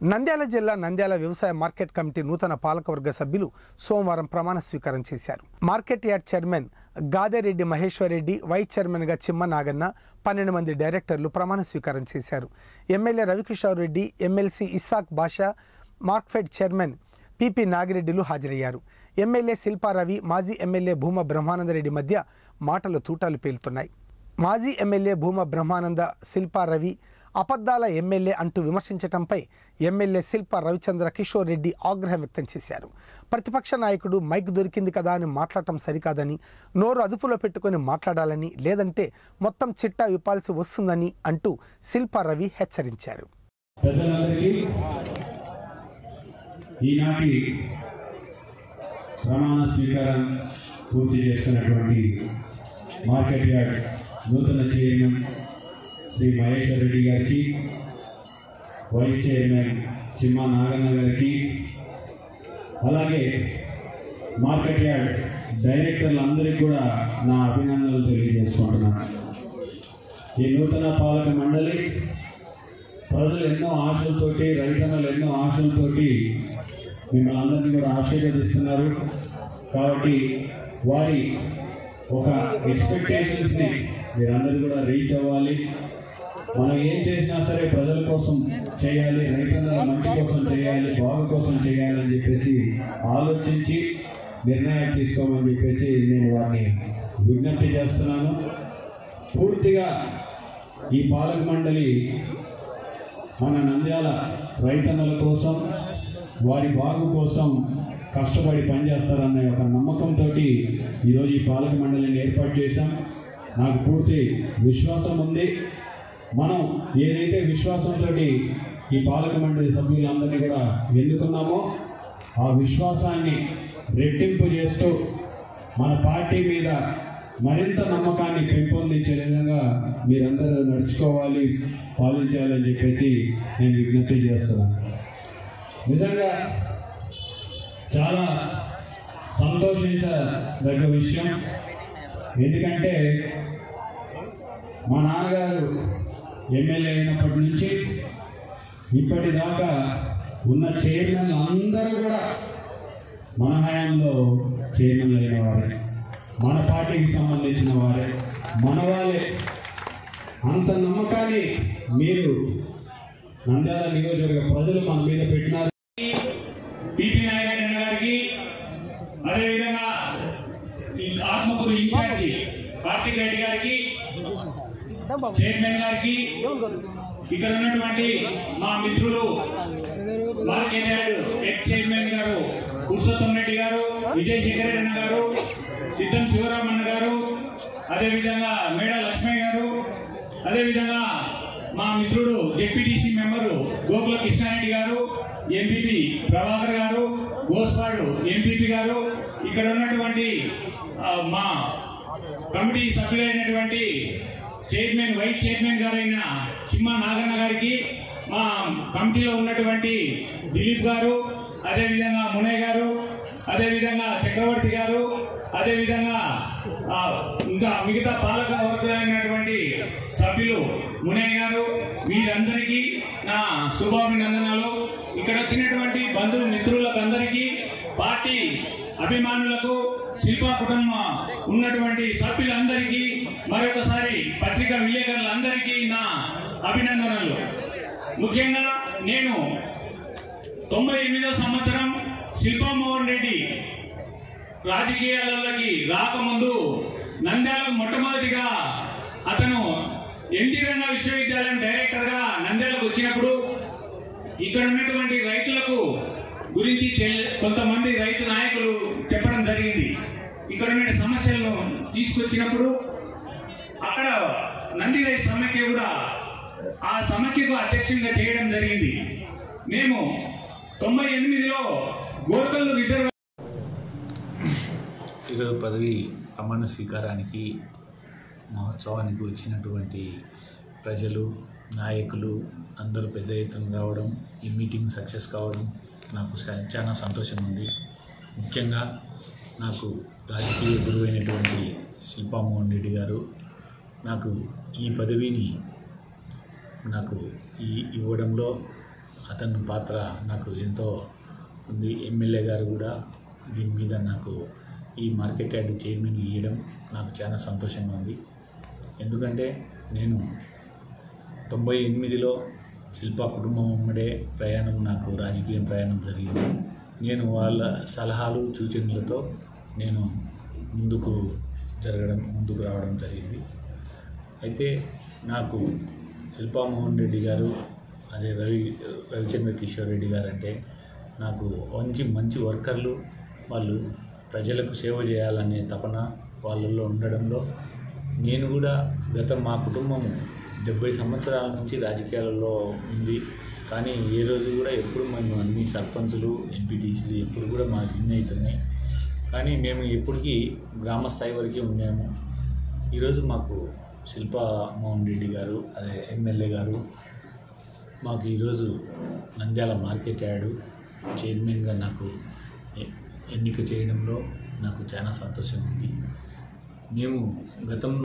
నంద్యాల జిల్లా నంద్యాల వ్యవసాయ market committee నూతన పాలకవర్గ సభ్యులు సోమవారం ప్రమాణ స్వీకారం చేశారు market yard chairman Gadereddy Maheshwarareddy vice చైర్మన్గా చిమ్మ నాగన్న పన్నెండు మంది డైరెక్టర్లు ప్రమాణ స్వీకారం చేశారు MLA Ravikishore Reddy MLC Issac Basha Markfed chairman PP నాగిరెడ్డిలు హాజరయ్యారు ఎమ్మెల్యే శిల్పారవి మాజీ ఎమ్మెల్యే భూమ బ్రహ్మానందరెడ్డి మధ్య మాటలు తూటాలు పేలుతున్నాయి మాజీ ఎమ్మెల్యే భూమ బ్రహ్మానంద శిల్పారవి అబద్ధాల ఎమ్మెల్యే అంటూ విమర్శించడంపై ఎమ్మెల్యే శిల్ప రవిచంద్ర కిషోర్ రెడ్డి ఆగ్రహం వ్యక్తం చేశారు ప్రతిపక్ష నాయకుడు మైక్ దొరికింది కదా అని మాట్లాడటం సరికాదని నోరు అదుపులో పెట్టుకొని మాట్లాడాలని లేదంటే మొత్తం చిట్టా విప్పాల్సి వస్తుందని అంటూ శిల్ప రవి హెచ్చరించారు పెద్దలందరికీ ఈనాటి ప్రమాణ స్వీకారం పూర్తి చేసుకున్నటువంటి మార్కెట్ యార్డ్ నూతన చైర్మన్ శ్రీ మహేశ్వర్ రెడ్డి గారికి వైస్ చైర్మన్ చిమ్మా నాగన్న గారికి అలాగే మార్కెట్ యార్డ్ డైరెక్టర్లందరికీ కూడా నా అభినందనలు తెలియజేసుకుంటున్నాను ఈ నూతన పాలక మండలి ప్రజలు ఎన్నో ఆశలతోటి రైతన్నలు ఎన్నో ఆశలతోటి మిమ్మల్ని అందరినీ కూడా ఆశీర్వదిస్తున్నారు కాబట్టి వారి ఒక ఎక్స్పెక్టేషన్స్ని మీరందరూ కూడా రీచ్ అవ్వాలి మనం ఏం చేసినా సరే ప్రజల కోసం చేయాలి రైతన్నల మంచి కోసం చేయాలి బాగు కోసం చేయాలి అని చెప్పేసి ఆలోచించి నిర్ణయం తీసుకోమని చెప్పేసి నేను వారిని విజ్ఞప్తి చేస్తున్నాను పూర్తిగా ఈ పాలక మండలి మన నంద్యాల రైతన్నల కోసం వారి బాగు కోసం కష్టపడి పనిచేస్తారన్న ఒక నమ్మకంతో ఈరోజు ఈ పాలక మండలిని ఏర్పాటు చేశాం నాకు పూర్తి విశ్వాసం ఉంది మనం ఏదైతే విశ్వాసంతో ఈ పాలక మండలి సభ్యులందరినీ కూడా ఎన్నుకున్నామో ఆ విశ్వాసాన్ని రెట్టింపు చేస్తూ మన పార్టీ మీద మరింత నమ్మకాన్ని పెంపొందించే విధంగా మీరందరూ నడుచుకోవాలి పాలించాలని చెప్పేసి నేను విజ్ఞప్తి చేస్తున్నాను నిజంగా చాలా సంతోషించదగ్గ విషయం ఎందుకంటే మా నాన్నగారు ఎమ్మెల్యే అయినప్పటి నుంచి ఇప్పటిదాకా ఉన్న చైర్మన్లు అందరూ కూడా మన హయాంలో చైర్మన్లు అయిన వారే మన పార్టీకి సంబంధించిన వారే మన వాళ్ళే అంత నమ్మకాన్ని మీరు నంద్యాల నియోజకవర్గ ప్రజలు మన మీద పెట్టినారు పిపి నారాయణ గారికి అదేవిధంగా ఈ ఆత్మకూరు ఇన్ఛార్జి కార్తిక్ రెడ్డి గారికి చైర్మన్ గారికి ఇక్కడ ఉన్నటువంటి మా మిత్రులు మార్కెట్ యార్డ్ ఎక్స్ చైర్మన్ గారు పురుషోత్తం రెడ్డి గారు విజయశేఖర రెడ్డి అన్న గారు సిద్ధం శివరామన్న గారు అదేవిధంగా మేడ లక్ష్మయ్య గారు అదేవిధంగా మా మిత్రుడు జెడ్పీటీసీ మెంబరు గోకుల కృష్ణారెడ్డి గారు ఎంపీపీ ప్రభాకర్ గారు గోస్పాడు ఎంపీపీ గారు ఇక్కడ ఉన్నటువంటి ఆ, మా కమిటీ సభ్యులైనటువంటి చైర్మన్ వైస్ చైర్మన్ గారైన చిమ్మా నాగన్న గారికి మా కమిటీలో ఉన్నటువంటి దిలీప్ గారు అదేవిధంగా మునయ్ గారు అదేవిధంగా చక్రవర్తి గారు అదేవిధంగా ఆ, ఇంకా మిగతా పాలక వర్గాలైనటువంటి సభ్యులు మునయ్ గారు వీరందరికీ నా శుభాభినందనలు ఇక్కడ వచ్చినటువంటి బంధు మిత్రులకు అందరికీ పార్టీ అభిమానులకు శిల్పా కుటుంబం ఉన్నటువంటి సభ్యులందరికీ మరొకసారి పత్రికా విలేకరులందరికీ నా అభినందనలు ముఖ్యంగా నేను తొంభై ఎనిమిదో సంవత్సరం శిల్పామోహన్ రెడ్డి రాజకీయాలలోకి రాకముందు నంద్యాలకు మొట్టమొదటిగా అతను ఎన్టీ రంగా విశ్వవిద్యాలయం డైరెక్టర్ గా నంద్యాలకు వచ్చినప్పుడు ఇక్కడ ఉన్నటువంటి రైతులకు గురించి తెలి- కొంతమంది రైతు నాయకులు చెప్పడం జరిగింది ఇక్కడ ఉన్న సమస్యలను తీసుకొచ్చినప్పుడు అక్కడ నంది రైతు సమైక్య కూడా ఆ సమైక్యకు అధ్యక్షంగా చేయడం జరిగింది మేము తొంభై ఎనిమిదిలో గోర్కల్లు రిజర్వ్ ఈరోజు పదవి ప్రమాణ స్వీకారానికి మహోత్సవానికి వచ్చినటువంటి ప్రజలు నాయకులు అందరూ పెద్ద ఎత్తున రావడం ఈ మీటింగ్ సక్సెస్ కావడం నాకు స- చాలా సంతోషం ఉంది ముఖ్యంగా నాకు రాజకీయ గురువైనటువంటి శిల్పామోహన్ రెడ్డి గారు నాకు ఈ పదవిని నాకు ఈ ఇవ్వడంలో అతని పాత్ర నాకు ఎంతో ఉంది ఎమ్మెల్యే గారు కూడా దీని మీద నాకు ఈ మార్కెట్ యార్డ్ చైర్మన్ ఇవ్వడం నాకు చాలా సంతోషంగా ఉంది ఎందుకంటే నేను తొంభై ఎనిమిదిలో శిల్ప కుటుంబం ఉమ్మడే ప్రయాణం నాకు రాజకీయ ప్రయాణం జరిగింది నేను వాళ్ళ సలహాలు సూచనలతో నేను ముందుకు జరగడం ముందుకు రావడం జరిగింది అయితే నాకు శిల్పామోహన్ రెడ్డి గారు అదే రవి రవిచంద్ర కిషోర్ రెడ్డి గారు అంటే నాకు మంచి మంచి వర్కర్లు వాళ్ళు ప్రజలకు సేవ చేయాలనే తపన వాళ్ళల్లో ఉండడంలో నేను కూడా గత మా కుటుంబం డెబ్బై సంవత్సరాల నుంచి రాజకీయాలలో ఉంది కానీ ఏ రోజు కూడా ఎప్పుడు మేము అన్ని సర్పంచులు ఎంపీటీసీలు ఎప్పుడు కూడా మాకు విన్ అవుతున్నాయి కానీ మేము ఎప్పటికీ గ్రామ స్థాయి వరకే ఉన్నాము ఈరోజు మాకు శిల్పా మోహన్ రెడ్డి గారు అదే ఎమ్మెల్యే గారు మాకు ఈరోజు నంద్యాల మార్కెట్ యార్డు చైర్మన్గా నాకు ఎ- ఎన్నిక చేయడంలో నాకు చాలా సంతోషం ఉంది మేము గతంలో